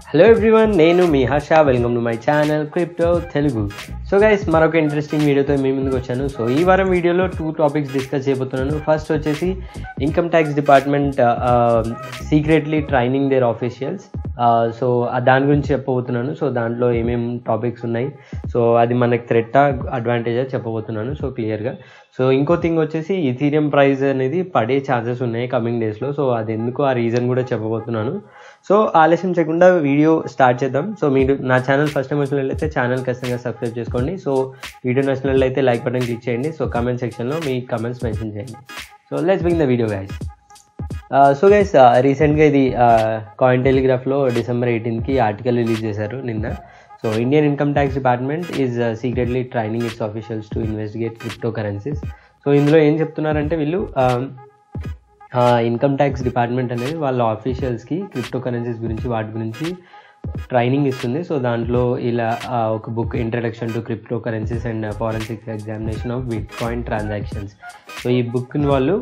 hello everyone నేను మీ Harsha welcome to my channel crypto Telugu so guys మరొక ఇంట్రెస్టింగ్ వీడియోతో మీ ముందుకు వచ్చాను సో ఈ వారం వీడియోలో టూ టాపిక్స్ డిస్కస్ చేయబోతున్నాను ఫస్ట్ వచ్చేసి income tax department secretly training their officials so దాని గురించి చెప్పబోతున్నాను సో దాంట్లో ఏమేమి టాపిక్స్ ఉన్నాయి సో అది మనకి థ్రెట్టా అడ్వాంటేజా చెప్పబోతున్నాను సో క్లియర్గా సో ఇంకో థింగ్ వచ్చేసి ఇథీరియం ప్రైస్ అనేది పడే ఛాన్సెస్ ఉన్నాయి కమింగ్ డేస్లో సో అది ఎందుకు ఆ రీజన్ కూడా చెప్పబోతున్నాను సో ఆలస్యం చేయకుండా వీడియో స్టార్ట్ చేద్దాం సో మీరు నా ఛానల్ ఫస్ట్ టైం వచ్చినట్లయితే ఛానల్ ఖచ్చితంగా సబ్స్క్రైబ్ చేసుకోండి సో వీడియో నచ్చినట్లయితే లైక్ బటన్ క్లిక్ చేయండి సో కమెంట్ సెక్షన్లో మీ కమెంట్స్ మెన్షన్ చేయండి సో లెట్స్ బింగ్ the video guys so guys రీసెంట్గా ఇది కాయిన్ టెలిగ్రాఫ్లో డిసెంబర్ ఎయిటీన్కి ఆర్టికల్ రిలీజ్ చేశారు నిన్న so Indian income tax department is secretly training its officials to investigate cryptocurrencies so ఇందులో ఏం చెప్తున్నారంటే వీళ్ళు ఇన్కమ్ ట్యాక్స్ డిపార్ట్మెంట్ అనేది వాళ్ళ ఆఫీషియల్స్కి క్రిప్టో కరెన్సీస్ గురించి వాటి గురించి ట్రైనింగ్ ఇస్తుంది సో దాంట్లో ఇలా ఒక book introduction to cryptocurrencies and forensic examination of bitcoin transactions so ఈ బుక్ని వాళ్ళు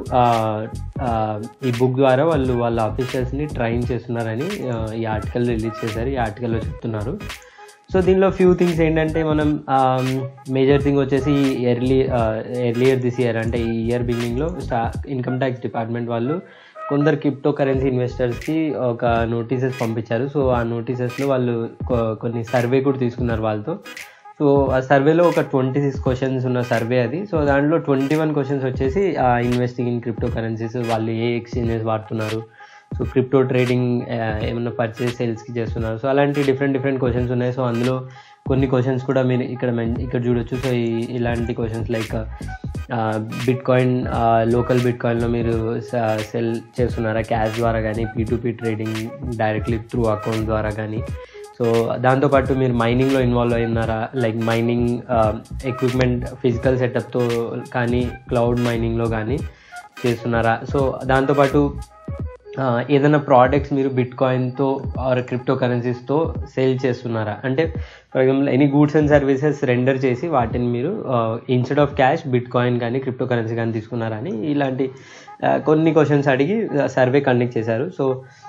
ఈ బుక్ ద్వారా వాళ్ళు వాళ్ళ ఆఫీషియల్స్ని ట్రైన్ చేస్తున్నారని ఈ ఆర్టికల్ రిలీజ్ చేశారు ఈ ఆర్టికల్లో చెప్తున్నారు సో దీనిలో ఫ్యూ థింగ్స్ ఏంటంటే మనం మేజర్ థింగ్ వచ్చేసి ఎర్లీ ఎర్లియర్ దిస్ ఇయర్ అంటే ఈ ఇయర్ బిగినింగ్లో స్టా ఇన్కమ్ ట్యాక్స్ డిపార్ట్మెంట్ వాళ్ళు కొందరు క్రిప్టో కరెన్సీ ఇన్వెస్టర్స్కి ఒక నోటీసెస్ పంపించారు సో ఆ నోటీసెస్లో వాళ్ళు కొన్ని సర్వే కూడా తీసుకున్నారు వాళ్ళతో సో ఆ సర్వేలో ఒక ట్వంటీ సిక్స్ క్వశ్చన్స్ ఉన్న సర్వే అది సో దాంట్లో ట్వంటీ వన్ క్వశ్చన్స్ వచ్చేసి ఇన్వెస్టింగ్ ఇన్ క్రిప్టో కరెన్సీస్ వాళ్ళు ఏ ఎక్స్చేంజెస్ వాడుతున్నారు సో క్రిప్టో ట్రేడింగ్ ఏమన్నా పర్చేస్ సేల్స్కి చేస్తున్నారు సో అలాంటి డిఫరెంట్ డిఫరెంట్ క్వశ్చన్స్ ఉన్నాయి సో అందులో కొన్ని క్వశ్చన్స్ కూడా మీరు ఇక్కడ ఇక్కడ చూడొచ్చు సో ఈ ఇలాంటి questions like bitcoin local బిట్ కాయిన్లో మీరు సెల్ చేస్తున్నారా క్యాష్ ద్వారా కానీ P trading directly through account ద్వారా కానీ సో దాంతోపాటు మీరు మైనింగ్లో ఇన్వాల్వ్ అయినారా లైక్ మైనింగ్ ఎక్విప్మెంట్ ఫిజికల్ సెటప్తో కానీ క్లౌడ్ మైనింగ్లో కానీ చేస్తున్నారా సో దాంతోపాటు ఏదైనా ప్రోడక్ట్స్ మీరు బిట్ కాయిన్తో ఆర్ క్రిప్టో కరెన్సీస్తో సేల్ చేస్తున్నారా అంటే for example any goods and services render చేసి వాటిని మీరు instead of cash bitcoin కానీ క్రిప్టో కరెన్సీ కానీ తీసుకున్నారా అని ఇలాంటి కొన్ని క్వశ్చన్స్ అడిగి సర్వే కండక్ట్ చేశారు సో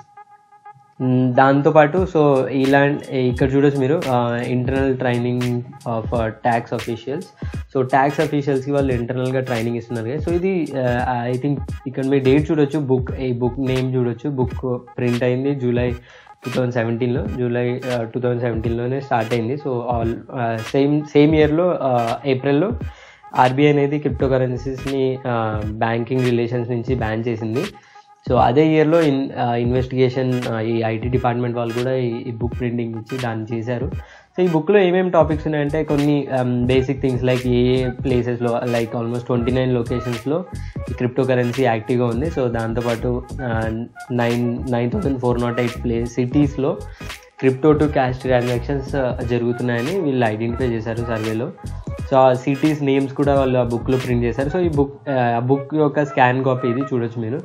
దాంతోపాటు సో ఇలాంటి ఇక్కడ చూడొచ్చు మీరు internal training of tax officials so tax అఫీషియల్స్కి వాళ్ళు ఇంటర్నల్గా ట్రైనింగ్ ఇస్తున్నారు కదా సో ఇది ఐ థింక్ ఇక్కడ మీరు డేట్ చూడొచ్చు బుక్ ఈ బుక్ నేమ్ చూడొచ్చు బుక్ ప్రింట్ అయింది జూలై టూ థౌజండ్ సెవెంటీన్లో జూలై టూ థౌజండ్ సెవెంటీన్లోనే స్టార్ట్ అయింది సో ఆల్ సేమ్ సేమ్ ఇయర్లో ఏప్రిల్లో ఆర్బీఐ అనేది క్రిప్టో కరెన్సీస్ని బ్యాంకింగ్ రిలేషన్స్ నుంచి బ్యాన్ చేసింది సో అదే ఇయర్లో ఇన్ ఇన్వెస్టిగేషన్ ఈ ఐటీ డిపార్ట్మెంట్ వాళ్ళు కూడా ఈ బుక్ ప్రింటింగ్ ఇచ్చి దాన్ని చేశారు సో ఈ బుక్లో ఏమేమి టాపిక్స్ ఉన్నాయంటే కొన్ని బేసిక్ థింగ్స్ లైక్ ఏ ఏ ప్లేసెస్లో లైక్ ఆల్మోస్ట్ ట్వంటీ నైన్ లొకేషన్స్లో ఈ క్రిప్టో కరెన్సీ యాక్టివ్గా ఉంది సో దాంతోపాటు nine nine thousand four not eight place సిటీస్లో క్రిప్టో టు క్యాష్ ట్రాన్సాక్షన్స్ జరుగుతున్నాయని వీళ్ళు ఐడెంటిఫై చేశారు సర్వేలో సో ఆ సిటీస్ నేమ్స్ కూడా వాళ్ళు ఆ బుక్లో ప్రింట్ చేశారు సో ఈ బుక్ ఆ బుక్ యొక్క స్కాన్ కాపీ ఇది చూడొచ్చు మీరు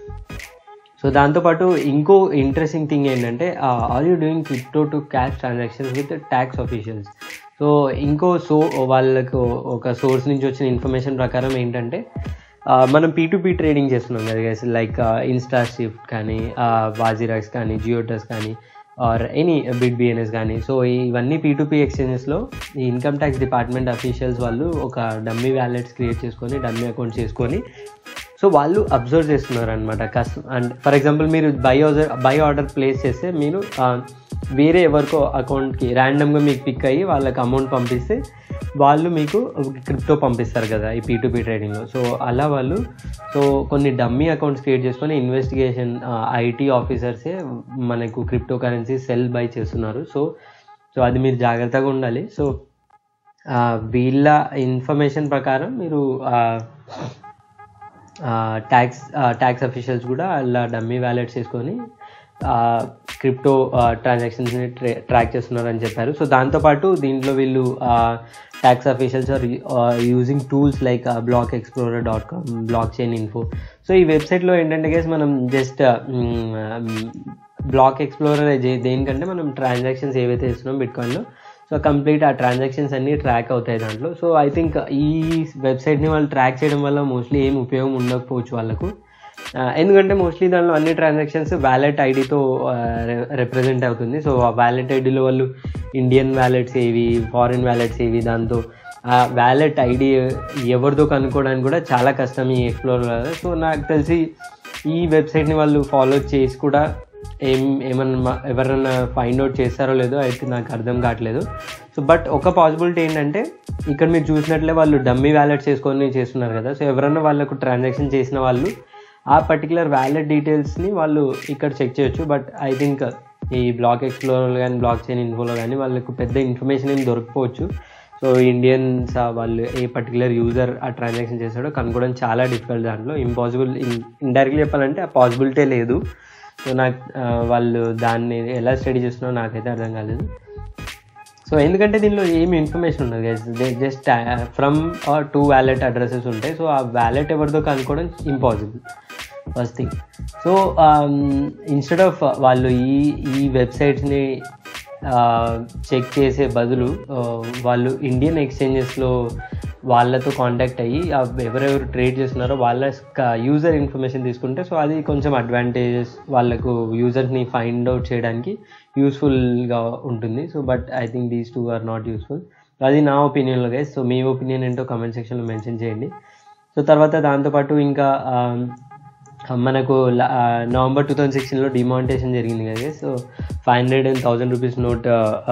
సో దాంతోపాటు ఇంకో ఇంట్రెస్టింగ్ థింగ్ ఏంటంటే are you doing crypto to cash transactions with tax officials so ఇంకో సో వాళ్ళకు ఒక సోర్స్ నుంచి వచ్చిన ఇన్ఫర్మేషన్ ప్రకారం ఏంటంటే మనం పీ టు పీ ట్రేడింగ్ చేస్తున్నాం కదా లైక్ ఇన్స్టా షిఫ్ట్ కానీ వాజిరాక్స్ కానీ జియోటస్ కానీ ఆర్ ఎనీ బిడ్ బిఎన్ఎస్ కానీ సో ఇవన్నీ పీ టు పీ ఎక్స్చేంజెస్లో ఈ ఇన్కమ్ ట్యాక్స్ డిపార్ట్మెంట్ అఫీషియల్స్ వాళ్ళు ఒక డమ్మీ వ్యాలెట్స్ క్రియేట్ చేసుకొని డమ్మీ అకౌంట్స్ చేసుకొని సో వాళ్ళు అబ్జర్వ్ చేస్తున్నారు అనమాట కస్ట్ అండ్ ఫర్ ఎగ్జాంపుల్ మీరు buy order buy order place చేస్తే మీరు వేరే ఎవరికో అకౌంట్కి ర్యాండమ్గా మీకు పిక్ అయ్యి వాళ్ళకి అమౌంట్ పంపిస్తే వాళ్ళు మీకు క్రిప్టో పంపిస్తారు కదా ఈ పీ ట్రేడింగ్లో సో అలా వాళ్ళు సో కొన్ని డమ్మీ అకౌంట్స్ క్రియేట్ చేసుకొని ఇన్వెస్టిగేషన్ ఐటీ ఆఫీసర్సే మనకు క్రిప్టో కరెన్సీ సెల్ బై చేస్తున్నారు సో సో అది మీరు జాగ్రత్తగా ఉండాలి సో వీళ్ళ ఇన్ఫర్మేషన్ ప్రకారం మీరు ట్యాక్స్ ట్యాక్స్ అఫీషియల్స్ కూడా అలా డమ్మీ వ్యాలెట్స్ చేసుకొని క్రిప్టో ట్రాన్సాక్షన్స్ని ట్రాక్ చేస్తున్నారని చెప్పారు సో దాంతోపాటు దీంట్లో వీళ్ళు tax officials are using tools like block explorer dot com blockchain info so ఈ వెబ్సైట్లో ఏంటంటే గేస్ మనం జస్ట్ బ్లాక్ ఎక్స్ప్లోరర్ దేనికంటే మనం ట్రాన్సాక్షన్స్ ఏవైతే చేస్తున్నాం బిట్కాయిన్లో సో కంప్లీట్ ఆ ట్రాన్సాక్షన్స్ అన్నీ ట్రాక్ అవుతాయి దాంట్లో సో ఐ థింక్ ఈ వెబ్సైట్ని వాళ్ళు ట్రాక్ చేయడం వల్ల మోస్ట్లీ ఏం ఉపయోగం ఉండకపోవచ్చు వాళ్ళకు ఎందుకంటే మోస్ట్లీ దానిలో అన్ని ట్రాన్సాక్షన్స్ వ్యాలెట్ ఐడితో రిప్రజెంట్ అవుతుంది సో ఆ వ్యాలెట్ ఐడిలో వాళ్ళు ఇండియన్ వ్యాలెట్స్ ఏవి ఫారిన్ వ్యాలెట్స్ ఏవి దాంతో ఆ వ్యాలెట్ ఐడి ఎవరిదో కనుక్కోవడానికి కూడా చాలా కష్టం ఈ ఎక్స్ప్లోర్ సో నాకు తెలిసి ఈ వెబ్సైట్ని వాళ్ళు ఫాలో చేసి కూడా ఏం ఏమన్నా ఎవరన్నా ఫైండ్ అవుట్ చేస్తారో లేదో అయితే నాకు అర్థం కావట్లేదు సో బట్ ఒక పాసిబిలిటీ ఏంటంటే ఇక్కడ మీరు చూసినట్లే వాళ్ళు డమ్మీ వ్యాలెట్స్ చేసుకొని చేస్తున్నారు కదా సో ఎవరన్నా వాళ్ళకు ట్రాన్సాక్షన్ చేసిన వాళ్ళు ఆ పర్టికులర్ వ్యాలెట్ డీటెయిల్స్ని వాళ్ళు ఇక్కడ చెక్ చేయొచ్చు బట్ ఐ థింక్ ఈ బ్లాక్ ఎక్స్ప్లోరర్ కానీ బ్లాక్ చైన్ ఇన్ఫోలో కానీ వాళ్ళకు పెద్ద ఇన్ఫర్మేషన్ ఏం దొరకపోవచ్చు సో ఇండియన్స్ వాళ్ళు ఏ పర్టికులర్ యూజర్ ఆ ట్రాన్సాక్షన్ చేస్తాడో కనుక్కోవడం చాలా డిఫికల్ట్ దాంట్లో ఇంపాసిబుల్ ఇండైరెక్ట్లీ చెప్పాలంటే ఆ పాసిబిలిటీ లేదు సో నాకు వాళ్ళు దాన్ని ఎలా స్టడీ చేస్తున్నారో నాకైతే అర్థం కాలేదు సో ఎందుకంటే దీనిలో ఏమి ఇన్ఫర్మేషన్ ఉండదు guys just from to wallet addresses ఉంటాయి సో ఆ వ్యాలెట్ ఎవరిదో కనుక్కోవడం impossible first thing so instead of వాళ్ళు ఈ ఈ వెబ్సైట్స్ని చెక్ చేసే బదులు వాళ్ళు ఇండియన్ ఎక్స్చేంజెస్లో వాళ్ళతో కాంటాక్ట్ అయ్యి ఎవరెవరు ట్రేడ్ చేస్తున్నారో వాళ్ళ యూజర్ ఇన్ఫర్మేషన్ తీసుకుంటే సో అది కొంచెం అడ్వాంటేజెస్ వాళ్ళకు యూజర్స్ని ఫైండ్ అవుట్ చేయడానికి యూస్ఫుల్గా ఉంటుంది so but I think these two are not useful అది నా ఒపీనియన్లో గైస్ సో మీ ఒపీనియన్ ఏంటో కమెంట్ సెక్షన్లో మెన్షన్ చేయండి సో తర్వాత దాంతోపాటు ఇంకా మనకు నవంబర్ టూ థౌజండ్ సిక్స్టీన్లో డిమానిటేషన్ జరిగింది కదా so five hundred and thousand rupees note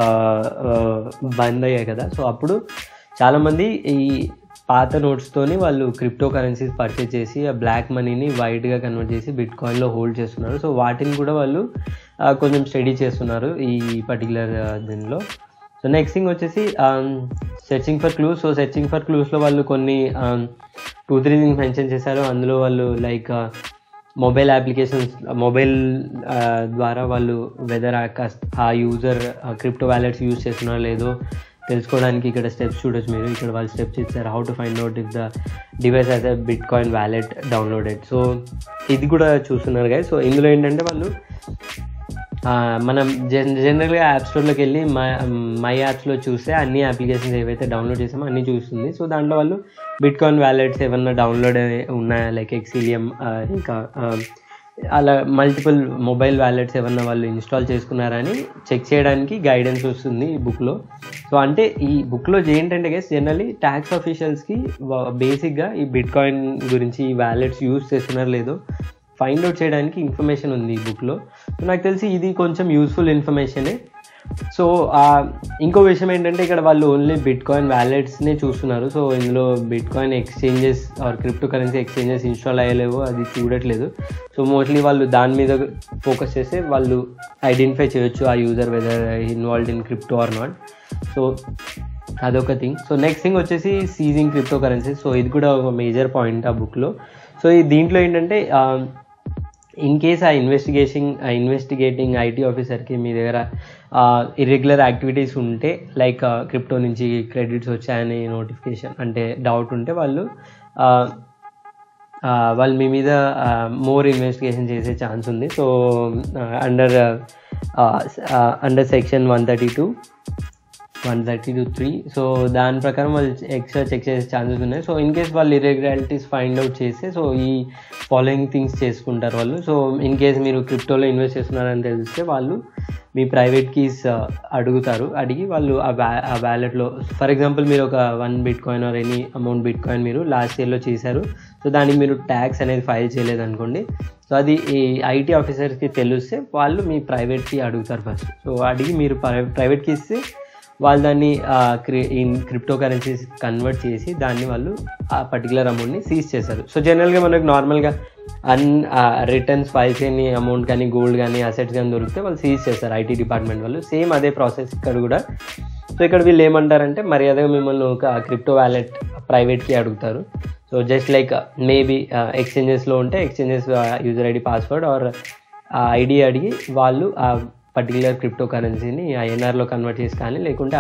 బంద్ అయ్యాయి కదా సో అప్పుడు చాలామంది ఈ పాత నోట్స్తోని వాళ్ళు క్రిప్టో కరెన్సీస్ పర్చేజ్ చేసి ఆ బ్లాక్ మనీని వైట్గా కన్వర్ట్ చేసి బిట్ కాయిన్లో హోల్డ్ చేస్తున్నారు సో వాటిని కూడా వాళ్ళు కొంచెం స్టడీ చేస్తున్నారు ఈ పర్టికులర్ దీనిలో సో నెక్స్ట్ థింగ్ వచ్చేసి searching for clues so searching for క్లూస్లో వాళ్ళు కొన్ని టూ త్రీ థింగ్స్ మెన్షన్ చేశారు అందులో వాళ్ళు లైక్ మొబైల్ అప్లికేషన్స్ మొబైల్ ద్వారా వాళ్ళు వెదర్ ఆ యూజర్ క్రిప్టో వ్యాలెట్స్ యూజ్ చేస్తున్నారో లేదో తెలుసుకోవడానికి ఇక్కడ స్టెప్స్ చూడొచ్చు మీరు ఇక్కడ వాళ్ళు స్టెప్స్ ఇచ్చారు how to find out if the device as a bitcoin wallet downloaded so ఇది కూడా చూస్తున్నారు కదా సో ఇందులో ఏంటంటే వాళ్ళు మనం జన్ జనరల్గా యాప్ స్టోర్లోకి వెళ్ళి మై మై యాప్స్లో చూస్తే అన్ని అప్లికేషన్స్ ఏవైతే డౌన్లోడ్ చేసామో అన్నీ చూస్తుంది సో దాంట్లో వాళ్ళు బిట్ కాయిన్ వ్యాలెట్స్ ఏమన్నా డౌన్లోడ్ ఉన్నాయా లైక్ ఎక్సీలియం ఇంకా అలా మల్టిపుల్ మొబైల్ వ్యాలెట్స్ ఏమన్నా వాళ్ళు ఇన్స్టాల్ చేసుకున్నారని చెక్ చేయడానికి గైడెన్స్ వస్తుంది ఈ బుక్లో సో అంటే ఈ బుక్లో ఏంటంటే గెస్ జనరలీ ట్యాక్స్ ఆఫీషియల్స్కి బేసిక్గా ఈ బిట్ కాయిన్ గురించి ఈ వ్యాలెట్స్ యూజ్ చేస్తున్నారో లేదో ఫైండ్ అవుట్ చేయడానికి ఇన్ఫర్మేషన్ ఉంది ఈ బుక్లో సో నాకు తెలిసి ఇది కొంచెం యూస్ఫుల్ ఇన్ఫర్మేషనే సో ఇంకో విషయం ఏంటంటే ఇక్కడ వాళ్ళు ఓన్లీ బిట్ కాయిన్ వ్యాలెట్స్నే చూస్తున్నారు సో ఇందులో bitcoin exchanges or cryptocurrency exchanges install అయ్యలేవో అది చూడట్లేదు సో మోస్ట్లీ వాళ్ళు దాని మీద ఫోకస్ చేస్తే వాళ్ళు ఐడెంటిఫై చేయొచ్చు ఆ user whether involved in crypto or not so అదొక థింగ్ సో నెక్స్ట్ థింగ్ వచ్చేసి సీజింగ్ క్రిప్టో కరెన్సీ సో ఇది కూడా ఒక మేజర్ పాయింట్ ఆ బుక్లో సో ఈ దీంట్లో ఏంటంటే ఇన్ కేస్ ఆ ఇన్వెస్టిగేషన్ ఇన్వెస్టిగేటింగ్ ఐటీ ఆఫీసర్కి మీ దగ్గర ఇర్రెగ్యులర్ యాక్టివిటీస్ ఉంటే లైక్ క్రిప్టో నుంచి క్రెడిట్స్ వచ్చాయని నోటిఫికేషన్ అంటే డౌట్ ఉంటే వాళ్ళు వాళ్ళు మీ మీద మోర్ ఇన్వెస్టిగేషన్ చేసే ఛాన్స్ ఉంది so under under section one thirty two one thirty two three so దాని ప్రకారం వాళ్ళు ఎక్స్ట్రా చెక్ చేసే ఛాన్సెస్ ఉన్నాయి సో ఇన్ కేస్ వాళ్ళు ఇరెగ్యులారిటీస్ ఫైండ్ అవుట్ చేస్తే సో ఈ ఫాలోయింగ్ థింగ్స్ చేసుకుంటారు వాళ్ళు సో ఇన్ కేస్ మీరు క్రిప్టోలో ఇన్వెస్ట్ చేస్తున్నారని తెలిస్తే వాళ్ళు మీ ప్రైవేట్ కీస్ అడుగుతారు అడిగి వాళ్ళు ఆ వ్యా ఆ వ్యాలెట్లో ఫర్ ఎగ్జాంపుల్ మీరు ఒక one bitcoin or any amount bitcoin మీరు లాస్ట్ ఇయర్లో చేశారు సో దానికి మీరు ట్యాక్స్ అనేది ఫైల్ చేయలేదు అనుకోండి సో అది ఈ ఐటీ ఆఫీసర్స్కి తెలిస్తే వాళ్ళు మీ ప్రైవేట్కి అడుగుతారు ఫస్ట్ సో అడిగి మీరు ప్రైవేట్కి ఇస్తే వాళ్ళు దాన్ని క్రిప్టో కరెన్సీస్ కన్వర్ట్ చేసి దాన్ని వాళ్ళు ఆ పర్టికులర్ అమౌంట్ని సీజ్ చేశారు సో జనరల్గా మనకు నార్మల్గా అన్ రిటర్న్స్ ఫైల్ చేయని అమౌంట్ కానీ గోల్డ్ కానీ అసెట్స్ కానీ దొరికితే వాళ్ళు సీజ్ చేస్తారు ఐటీ డిపార్ట్మెంట్ వాళ్ళు సేమ్ అదే ప్రాసెస్ ఇక్కడ కూడా సో ఇక్కడ వీళ్ళు ఏమంటారంటే మర్యాదగా మిమ్మల్ని ఒక క్రిప్టో వ్యాలెట్ ప్రైవేట్కి అడుగుతారు సో జస్ట్ లైక్ మేబీ ఎక్స్చేంజెస్లో ఉంటే exchanges user ID password or ID అడిగి వాళ్ళు ఆ పర్టికులర్ క్రిప్టో కరెన్సీని ఐఎన్ఆర్లో కన్వర్ట్ చేసి కానీ లేకుంటే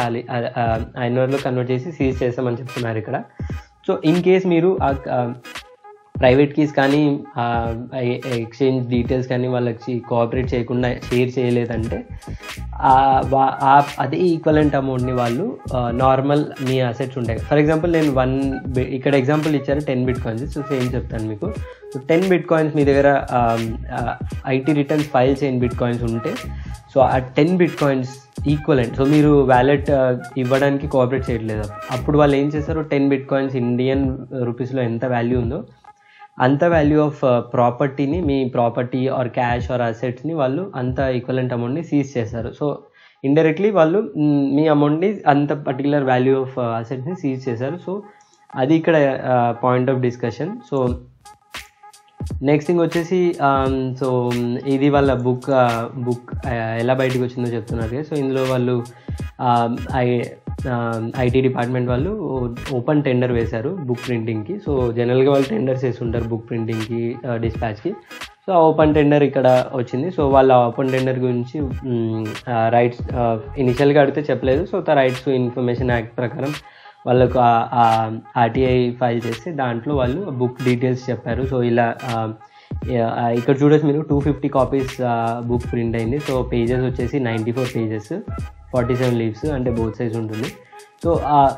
ఐఎన్ఆర్లో కన్వర్ట్ చేసి సీజ్ చేస్తామని చెప్తున్నారు ఇక్కడ సో ఇన్ కేస్ మీరు ప్రైవేట్ కీస్ కానీ ఎక్స్చేంజ్ డీటెయిల్స్ కానీ వాళ్ళకి కోఆపరేట్ చేయకుండా షేర్ చేయలేదంటే ఆ వా- ఆ- అదే ఈక్వలెంట్ అమౌంట్ని వాళ్ళు నార్మల్ మీ అసెట్స్ ఉంటాయి ఫర్ ఎగ్జాంపుల్ నేను వన్ ఇక్కడ ఎగ్జాంపుల్ ఇచ్చారు ten bitcoins so same చెప్తాను మీకు టెన్ బిట్ కాయిన్స్ మీ దగ్గర ఐటీ రిటర్న్స్ ఫైల్ చేయని బిట్ కాయిన్స్ ఉంటే సో ఆ ten bitcoins equivalent so మీరు వ్యాలెట్ ఇవ్వడానికి కోఆపరేట్ చేయట్లేదు అప్పుడు వాళ్ళు ఏం చేస్తారు టెన్ బిట్ కాయిన్స్ ఇండియన్ రూపీస్లో ఎంత వాల్యూ ఉందో అంత వాల్యూ ఆఫ్ ప్రాపర్టీని మీ ప్రాపర్టీ ఆర్ క్యాష్ ఆర్ అసెట్స్ని వాళ్ళు అంత ఈక్వలెంట్ అమౌంట్ని సీజ్ చేస్తారు సో ఇండైరెక్ట్లీ వాళ్ళు మ్, మీ అమౌంట్ని అంత పర్టికులర్ వాల్యూ ఆఫ్ అసెట్స్ని సీజ్ చేశారు సో అది ఇక్కడ point of discussion so next thing వచ్చేసి సో ఇది వాళ్ళ బుక్ బుక్ ఎలా బయటకు వచ్చిందో చెప్తున్నారు కదా సో ఇందులో వాళ్ళు ఐ ఐటీ డిపార్ట్మెంట్ వాళ్ళు ఓపెన్ టెండర్ వేశారు బుక్ ప్రింటింగ్కి సో జనరల్గా వాళ్ళు టెండర్స్ వేస్తుంటారు బుక్ ప్రింటింగ్కి డిస్పాచ్కి సో ఆ ఓపెన్ టెండర్ ఇక్కడ వచ్చింది సో వాళ్ళ ఓపెన్ టెండర్ గురించి రైట్స్ ఇనిషియల్గా అడిగితే చెప్పలేదు so the rights to information act ప్రకారం వాళ్ళకు ఆర్టీఐ ఫైల్ చేస్తే దాంట్లో వాళ్ళు బుక్ డీటెయిల్స్ చెప్పారు సో ఇలా ఆ, ఆ, ఇక్కడ చూడొచ్చు మీరు two fifty copies book print అయింది సో పేజెస్ వచ్చేసి ninety four pages forty seven leaves అంటే బోత్ సైజ్ ఉంటుంది సో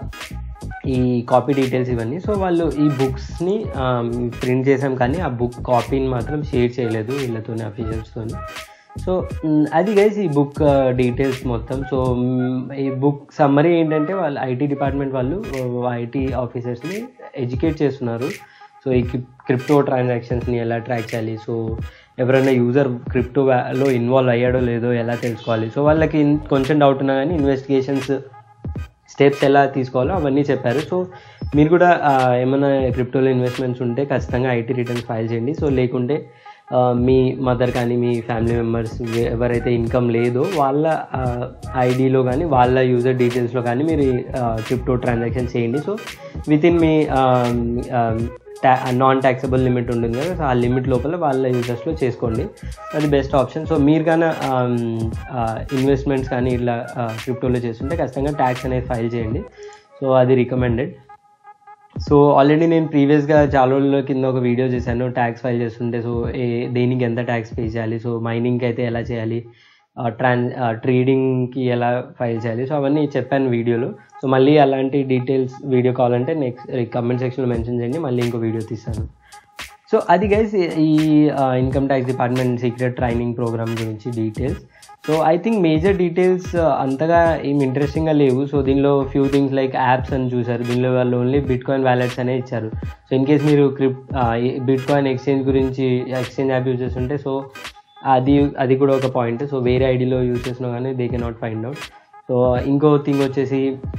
ఈ కాపీ డీటెయిల్స్ ఇవన్నీ సో వాళ్ళు ఈ బుక్స్ని ప్రింట్ చేసాం కానీ ఆ బుక్ కాపీని మాత్రం షేర్ చేయలేదు వీళ్ళతోని అఫీషియల్స్తోని సో మ్, అది గైస్ ఈ బుక్ డీటెయిల్స్ మొత్తం సో మ్, ఈ బుక్ సమ్మరీ ఏంటంటే వాళ్ళు ఐటీ డిపార్ట్మెంట్ వాళ్ళు ఐటీ ఆఫీసర్స్ని ఎడ్యుకేట్ చేస్తున్నారు సో ఈ క్రిప్టో ట్రాన్సాక్షన్స్ని ఎలా ట్రాక్ చేయాలి సో ఎవరైనా యూజర్ క్రిప్టోలో ఇన్వాల్వ్ అయ్యాడో లేదో ఎలా తెలుసుకోవాలి సో వాళ్ళకి ఇన్- కొంచెం డౌట్ ఉన్నా కానీ ఇన్వెస్టిగేషన్స్ స్టెప్స్ ఎలా తీసుకోవాలో అవన్నీ చెప్పారు సో మీరు కూడా ఆ, ఏమైనా క్రిప్టోలో ఇన్వెస్ట్మెంట్స్ ఉంటే ఖచ్చితంగా ఐటీ రిటర్న్స్ ఫైల్ చేయండి సో లేకుంటే ఆ, మీ మదర్ కానీ మీ ఫ్యామిలీ మెంబర్స్ ఎవరైతే ఇన్కమ్ లేదో వాళ్ళ ఐడిలో కానీ వాళ్ళ యూజర్ డీటెయిల్స్లో కానీ మీరు క్రిప్టో ట్రాన్సాక్షన్ చేయండి సో విత్ ఇన్ మీ నాన్ ట్యాక్సబుల్ లిమిట్ ఉంటుంది కదా సో ఆ లిమిట్ లోపల వాళ్ళ యూజర్స్లో చేసుకోండి అది బెస్ట్ ఆప్షన్ సో మీరు కానీ ఇన్వెస్ట్మెంట్స్ కానీ ఇట్లా క్రిప్టోలో చేస్తుంటే ఖచ్చితంగా ట్యాక్స్ అనేది ఫైల్ చేయండి సో అది రికమెండెడ్ సో ఆల్రెడీ నేను ప్రీవియస్గా చాలా రోజుల కింద ఒక వీడియో చేశాను ట్యాక్స్ ఫైల్ చేస్తుంటే సో ఏ దేనికి ఎంత ట్యాక్స్ పే చేయాలి సో మైనింగ్కి అయితే ఎలా చేయాలి ట్రాన్ ట్రేడింగ్కి ఎలా ఫైల్ చేయాలి సో అవన్నీ చెప్పాను వీడియోలో సో మళ్ళీ అలాంటి డీటెయిల్స్ వీడియో కావాలంటే నెక్స్ట్ కమెంట్ సెక్షన్లో మెన్షన్ చేయండి మళ్ళీ ఇంకో వీడియో తీస్తాను సో అది గైస్ ఈ income tax department secret training program గురించి details so I think major details అంతగా ఏం ఇంట్రెస్టింగ్గా లేవు సో దీనిలో ఫ్యూ థింగ్స్ లైక్ యాప్స్ అని చూసారు దీనిలో వాళ్ళు ఓన్లీ బిట్ కాయిన్ వ్యాలెట్స్ అనే ఇచ్చారు సో ఇన్ కేస్ మీరు క్రిప్ బిట్ కాయిన్ ఎక్స్చేంజ్ గురించి ఎక్స్చేంజ్ యాప్ యూజ్ చేస్తుంటే సో అది అది కూడా ఒక పాయింట్ సో వేరే ఐడిలో యూజ్ చేసినా కానీ they can not find out so ఇంకో థింగ్ వచ్చేసి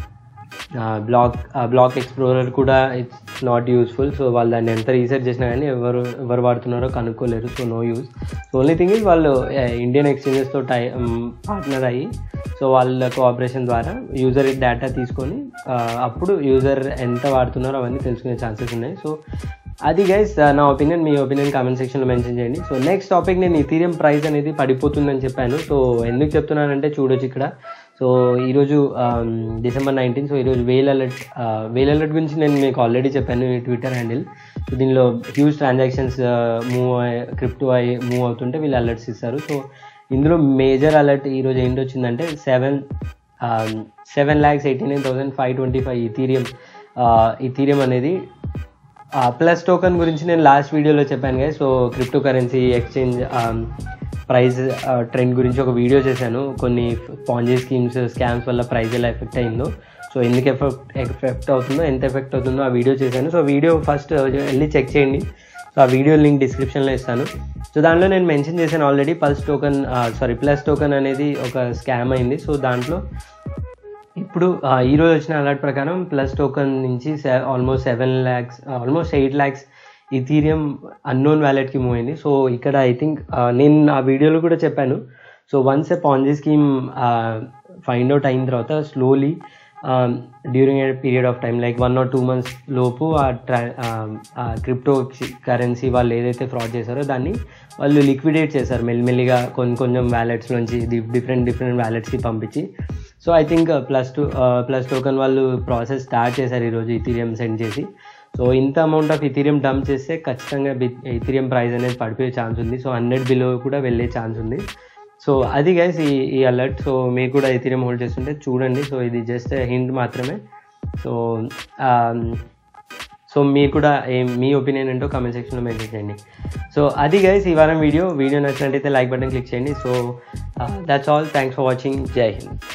బ్లాక్ బ్లాక్ ఎక్స్ప్లోరర్ కూడా ఇట్స్ నాట్ యూస్ఫుల్ సో వాళ్ళు దాన్ని ఎంత రీసెర్చ్ చేసినా కానీ ఎవరు ఎవరు వాడుతున్నారో కనుక్కోలేరు so no use so only thing is వాళ్ళు ఇండియన్ ఎక్స్చేంజెస్తో టై పార్ట్నర్ అయ్యి సో వాళ్ళ కోఆపరేషన్ ద్వారా యూజర్ డేటా తీసుకొని ఆ, అప్పుడు యూజర్ ఎంత వాడుతున్నారో అవన్నీ తెలుసుకునే ఛాన్సెస్ ఉన్నాయి సో అది గైస్ నా ఒపీనియన్ మీ ఒపీనియన్ కామెంట్ సెక్షన్లో మెన్షన్ చేయండి సో నెక్స్ట్ టాపిక్ నేను ఇథీరియం ప్రైస్ అనేది పడిపోతుందని చెప్పాను సో ఎందుకు చెప్తున్నానంటే చూడొచ్చు ఇక్కడ సో ఈరోజు డిసెంబర్ నైన్టీన్ సో ఈరోజు వేల్ అలర్ట్ వేల్ అలర్ట్ గురించి నేను మీకు ఆల్రెడీ చెప్పాను ఈ ట్విట్టర్ హ్యాండిల్ సో దీనిలో హ్యూజ్ ట్రాన్సాక్షన్స్ మూవ్ క్రిప్టో అయ్యి మూవ్ అవుతుంటే వీళ్ళు అలర్ట్స్ ఇస్తారు సో ఇందులో మేజర్ అలర్ట్ ఈరోజు ఏంటి వచ్చిందంటే seven seven lakhs eighty nine thousand five twenty five ethereum ethereum అనేది ప్లస్ టోకన్ గురించి నేను లాస్ట్ వీడియోలో చెప్పాను కదా so crypto currency exchange price trend గురించి ఒక వీడియో చేశాను కొన్ని పాంజీ స్కీమ్స్ స్కామ్స్ వల్ల ప్రైస్ ఎలా ఎఫెక్ట్ అయిందో సో ఎందుకు ఎఫెక్ట్ ఎఫెక్ట్ అవుతుందో ఎంత ఎఫెక్ట్ అవుతుందో ఆ వీడియో చేశాను సో వీడియో ఫస్ట్ వెళ్ళి చెక్ చేయండి సో ఆ వీడియో లింక్ డిస్క్రిప్షన్లో ఇస్తాను సో దాంట్లో నేను మెన్షన్ చేశాను already pulse token sorry plus token అనేది ఒక స్కామ్ అయింది సో దాంట్లో ఇప్పుడు ఆ, ఈ రోజు వచ్చిన అలర్ట్ ప్రకారం ప్లస్ టోకన్ నుంచి almost seven lakhs almost eight lakhs ethereum unknown వ్యాలెట్కి మూవ్ అయింది సో ఇక్కడ ఐ థింక్ నేను ఆ వీడియోలో కూడా చెప్పాను so once a ponzi scheme find out అయిన తర్వాత slowly during a period of time like one or two months లోపు ఆ ట్రా ఆ క్రిప్టో కరెన్సీ వాళ్ళు ఏదైతే ఫ్రాడ్ చేశారో దాన్ని వాళ్ళు లిక్విడేట్ చేశారు మెల్లిమెల్లిగా కొన్ని కొంచెం వ్యాలెట్స్ నుంచి డిఫరెంట్ డిఫరెంట్ వ్యాలెట్స్కి పంపించి so I think plus two plus token వాళ్ళు ప్రాసెస్ స్టార్ట్ చేశారు ఈరోజు ఇథీరియం సెండ్ చేసి సో ఇంత అమౌంట్ ఆఫ్ ఇథీరియం డంప్ చేస్తే ఖచ్చితంగా ఇథీరియం ప్రైస్ అనేది పడిపోయే ఛాన్స్ ఉంది సో హండ్రెడ్ బిలో కూడా వెళ్ళే ఛాన్స్ ఉంది సో అది గైస్ ఈ ఈ అలర్ట్ సో మీరు కూడా ఇథీరియం హోల్డ్ చేస్తుంటే చూడండి సో ఇది జస్ట్ హింట్ మాత్రమే సో సో మీరు కూడా ఏ- మీ ఒపీనియన్ ఏంటో కామెంట్ సెక్షన్లో మెన్షన్ చేయండి సో అది గైస్ ఈ వారం వీడియో వీడియో నచ్చినట్టయితే లైక్ బటన్ క్లిక్ చేయండి so that's all thanks for watching జై హింద్